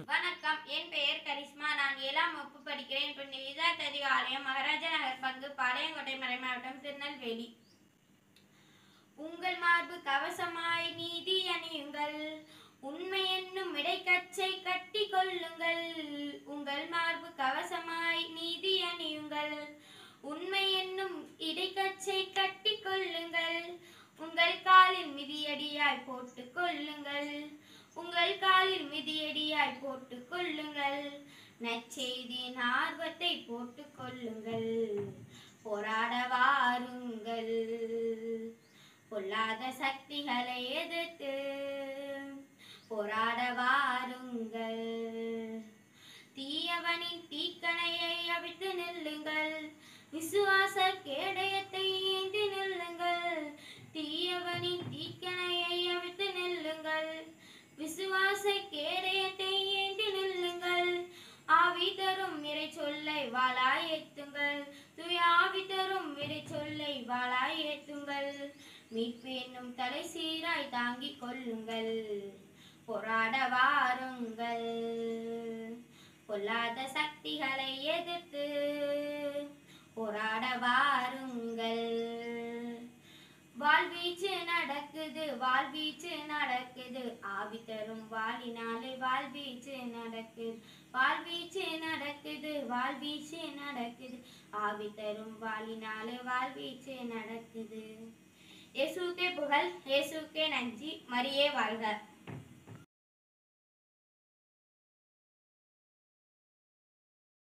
வணக்கம் என் பெயர் கரிஷ்மா நான் ஏழாம் வகுப்பு படிக்கிறேன் புனித விதாத் அதிகாலயம் மகாராஜா நகர் பங்கு பாளையங்கோட்டை மறை மாவட்டம் திருநெல்வேலி உங்கள் மார்பு கவசமாய் நீதி அணியுங்கள் உண்மை என்னும் இடைக்கச்சை கட்டி கொள்ளுங்கள் உங்கள் மார்பு கவசமாய் நீதி அணியுங்கள் உண்மை என்னும் இடைக்கச்சை கட்டி கொள்ளுங்கள் உங்கள் காலில் மிதியடியாய் போட்டுக் கொள்ளுங்கள் உங்கள் காலில் மிதியடியாய் போட்டுக் கொள்ளுங்கள் நற்செய்தியின் ஆர்வத்தை போட்டுக் கொள்ளுங்கள் போராட வாருங்கள் பொல்லாத சக்திகளை எதிர்த்து போராட வாருங்கள் தீயவனின் தீக்கணையை அவிழ்த்து நில்லுங்கள் விசுவாச கேடயத்தை ஏந்தி நில்லுங்கள் தீயவனின் தீக்கணையை அவிழ்த்து நில்லுங்கள் விசுவாச கேடயத்தை ஏந்தி நில்லுங்கள் ஆவி தரும் இறை சொல்லை வாளாய் ஏத்துங்கள் தூய ஆவி தரும் இறை சொல்லை வாளாய் ஏத்துங்கள் மீட்பு என்னும் தலை சீராய் தாங்கிக் கொள்ளுங்கள் போராட வாருங்கள் பொல்லாத சக்திகளை எதிர்த்து போராட வாருங்கள் வாழ்வீச்சு நடக்குது வாழ்வீச்சு நடக்குது ஆவி தரும் வாளினாலே வாழ்வீச்சு நடக்குது வாழ்வீச்சு நடக்குது வாழ்வீச்சு நடக்குது ஆவி தரும் வாளினாலே வாழ்வீச்சு நடக்குது இயேசுக்கே புகழ் இயேசுக்கே நன்றி மரியே வாழ்க